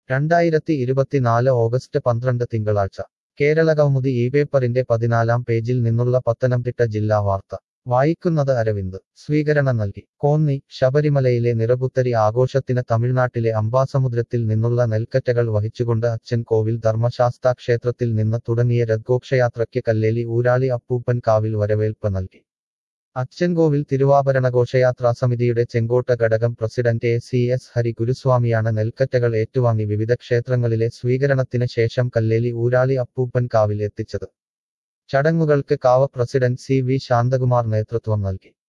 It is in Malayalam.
രണ്ടായിരത്തി ഇരുപത്തിനാല് ഓഗസ്റ്റ് പന്ത്രണ്ട് തിങ്കളാഴ്ച കേരള കൗമുദി ഈ പേപ്പറിന്റെ പതിനാലാം പേജിൽ നിന്നുള്ള പത്തനംതിട്ട ജില്ലാ വാർത്ത വായിക്കുന്നത് അരവിന്ദ് സ്വീകരണം നൽകി കോന്നി ശബരിമലയിലെ നിറപുത്തരി ആഘോഷത്തിന് തമിഴ്നാട്ടിലെ അംബാസമുദ്രത്തിൽ നിന്നുള്ള നെൽക്കറ്റകൾ വഹിച്ചുകൊണ്ട് അച്ഛൻ കോവിൽ ധർമ്മശാസ്താ ക്ഷേത്രത്തിൽ നിന്ന് തുടങ്ങിയ രഥഘോഷയാത്രയ്ക്ക് കല്ലേലി ഊരാളി അപ്പൂപ്പൻ കാവിൽ വരവേൽപ്പ് നൽകി അച്ഛൻകോവിൽ തിരുവാഭരണ ഘോഷയാത്രാ സമിതിയുടെ ചെങ്കോട്ട ഘടകം president A C S Hari ഗുരുസ്വാമിയാണ് നെൽക്കറ്റകൾ ഏറ്റുവാങ്ങി വിവിധ ക്ഷേത്രങ്ങളിലെ സ്വീകരണത്തിന് ശേഷം കല്ലേലി ഊരാളി അപ്പൂപ്പൻ കാവിൽ എത്തിച്ചത് ചടങ്ങുകൾക്ക് കാവ പ്രസിഡന്റ് സി വി ശാന്തകുമാർ നേതൃത്വം നൽകി